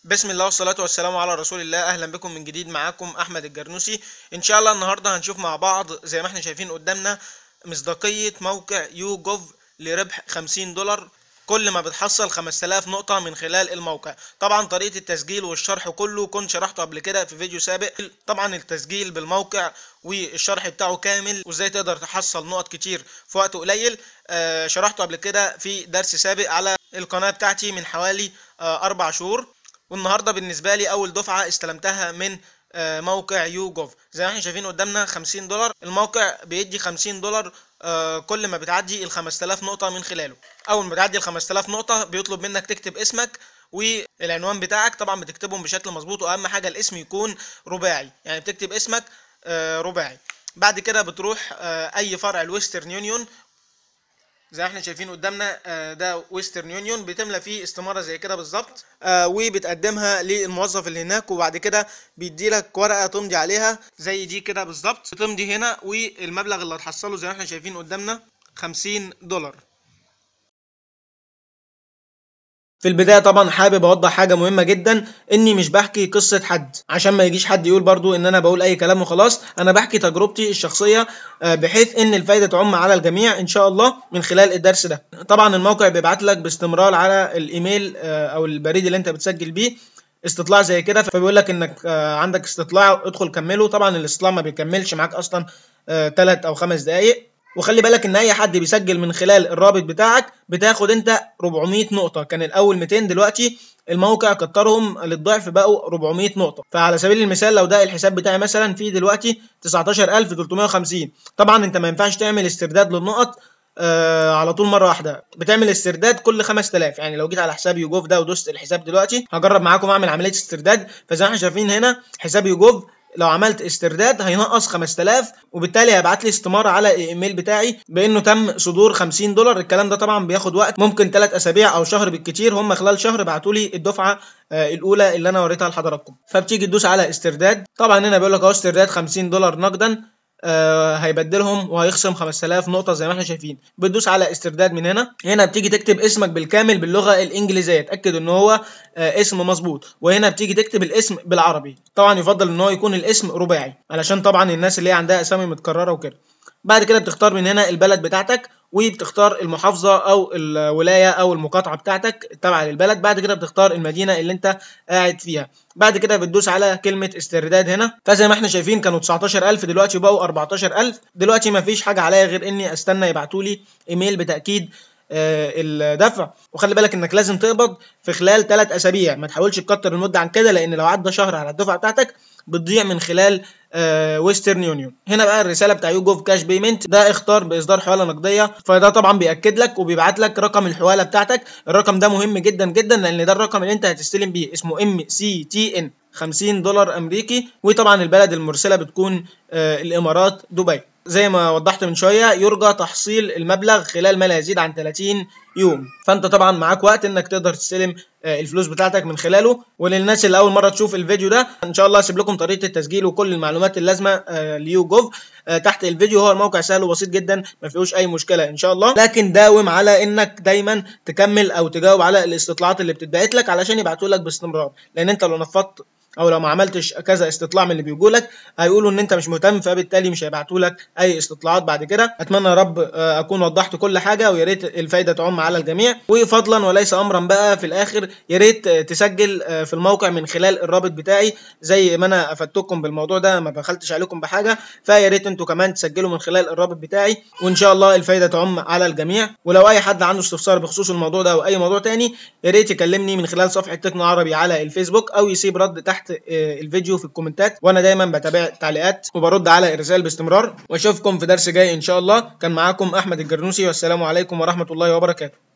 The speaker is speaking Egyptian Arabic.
بسم الله والصلاة والسلام على رسول الله أهلا بكم من جديد معاكم أحمد الجرنوسي إن شاء الله النهاردة هنشوف مع بعض زي ما احنا شايفين قدامنا مصداقية موقع يو جوف لربح 50 دولار كل ما بتحصل 5000 نقطة من خلال الموقع طبعا طريقة التسجيل والشرح كله كنت شرحته قبل كده في فيديو سابق طبعا التسجيل بالموقع والشرح بتاعه كامل وازاي تقدر تحصل نقط كتير في وقت قليل آه شرحته قبل كده في درس سابق على القناة بتاعتي من حوالي آه أربع شهور والنهارده بالنسبه لي اول دفعه استلمتها من آه، موقع يو جوف زي ما احنا شايفين قدامنا 50 دولار الموقع بيدي 50 دولار آه، كل ما بتعدي ال 5000 نقطه من خلاله اول ما بتعدي ال 5000 نقطه بيطلب منك تكتب اسمك والعنوان بتاعك طبعا بتكتبهم بشكل مظبوط واهم حاجه الاسم يكون رباعي يعني بتكتب اسمك آه، رباعي بعد كده بتروح آه، اي فرع الويسترن يونيون زي ما احنا شايفين قدامنا آه، ده ويسترن يونيون بتملى فيه استماره زي كده بالظبط آه، وبتقدمها للموظف اللي هناك وبعد كده بيديلك ورقه تمضي عليها زي دي كده بالظبط تمضي هنا والمبلغ اللي هتحصله زي ما احنا شايفين قدامنا 50 دولار في البداية طبعا حابب اوضح حاجة مهمة جدا اني مش بحكي قصة حد عشان ما يجيش حد يقول برضو ان انا بقول اي كلام وخلاص انا بحكي تجربتي الشخصية آه، بحيث ان الفايدة تعم على الجميع ان شاء الله من خلال الدرس ده طبعا الموقع بيبعت لك باستمرار على الايميل آه، او البريد اللي انت بتسجل بيه استطلاع زي كده فبيقول لك انك آه، عندك استطلاع ادخل كمله طبعا الاستطلاع ما بيكملش معاك اصلا 3 او 5 دقائق وخلي بالك ان اي حد بيسجل من خلال الرابط بتاعك بتاخد انت 400 نقطة كان الاول 200 دلوقتي الموقع كترهم للضعف بقوا 400 نقطة فعلى سبيل المثال لو ده الحساب بتاعي مثلا فيه دلوقتي 19350 طبعا انت ما ينفعش تعمل استرداد للنقط آه على طول مره واحده بتعمل استرداد كل 5000 يعني لو جيت على حساب يوجوف ده ودوست الحساب دلوقتي هجرب معاكم اعمل عمليه استرداد فزي ما احنا شايفين هنا حساب يوجوف لو عملت استرداد هينقص 5000 وبالتالي هيبعت لي استماره على الايميل بتاعي بانه تم صدور 50 دولار الكلام ده طبعا بياخد وقت ممكن 3 اسابيع او شهر بالكتير هم خلال شهر بعتوا لي الدفعه آه، الاولى اللي انا وريتها لحضراتكم فبتيجي تدوس على استرداد طبعا هنا بيقول لك اهو استرداد 50 دولار نقدا آه هيبدلهم وهيخصم 5000 نقطة زي ما احنا شايفين بتدوس على استرداد من هنا هنا بتيجي تكتب اسمك بالكامل باللغة الإنجليزية تأكد ان هو آه اسم مظبوط وهنا بتيجي تكتب الاسم بالعربي طبعا يفضل ان هو يكون الاسم رباعي علشان طبعا الناس اللي هي عندها اسامي متكررة وكده بعد كده بتختار من هنا البلد بتاعتك وبتختار المحافظة أو الولاية أو المقاطعة بتاعتك تبع للبلد بعد كده بتختار المدينة اللي أنت قاعد فيها بعد كده بتدوس على كلمة استرداد هنا فزي ما احنا شايفين كانوا 19000 دلوقتي بقوا 14000 دلوقتي مفيش حاجة عليا غير إني أستنى يبعتوا لي إيميل بتأكيد آه، الدفع وخلي بالك انك لازم تقبض في خلال 3 اسابيع ما تحاولش تكتر المده عن كده لان لو عدى شهر على الدفعه بتاعتك بتضيع من خلال ويسترن يونيون هنا بقى الرساله بتاع يو جوف كاش بيمنت ده اختار باصدار حواله نقديه فده طبعا بياكد لك وبيبعت لك رقم الحواله بتاعتك الرقم ده مهم جدا جدا لان ده الرقم اللي انت هتستلم بيه اسمه ام سي تي ان 50 دولار امريكي وطبعا البلد المرسله بتكون آه، الامارات دبي زي ما وضحت من شويه يرجى تحصيل المبلغ خلال ما لا يزيد عن 30 يوم فانت طبعا معاك وقت انك تقدر تستلم آه، الفلوس بتاعتك من خلاله وللناس اللي اول مره تشوف الفيديو ده ان شاء الله هسيب لكم طريقه التسجيل وكل المعلومات اللازمه آه، ليو جوف آه، تحت الفيديو هو الموقع سهل وبسيط جدا ما فيهوش اي مشكله ان شاء الله لكن داوم على انك دايما تكمل او تجاوب على الاستطلاعات اللي بتتبعت لك علشان يبعتوا لك باستمرار لان انت لو نفضت او لو ما عملتش كذا استطلاع من اللي بيجوا لك هيقولوا ان انت مش مهتم فبالتالي مش هيبعتوا لك اي استطلاعات بعد كده اتمنى يا رب آه، اكون وضحت كل حاجه ويا ريت الفايده تعم على الجميع وفضلا وليس امرا بقى في الاخر يا ريت آه، تسجل آه، في الموقع من خلال الرابط بتاعي زي ما انا افدتكم بالموضوع ده ما بخلتش عليكم بحاجه فيا ريت انتوا كمان تسجلوا من خلال الرابط بتاعي وان شاء الله الفايده تعم على الجميع ولو اي حد عنده استفسار بخصوص الموضوع ده او اي موضوع تاني يا ريت يكلمني من خلال صفحه تكنو عربي على الفيسبوك او يسيب رد تحت آه، الفيديو في الكومنتات وانا دايما بتابع تعليقات وبرد على الرسائل باستمرار واشوفكم في درس جاي ان شاء الله كان معاكم احمد الجرنوسي والسلام عليكم ورحمه الله وبركاته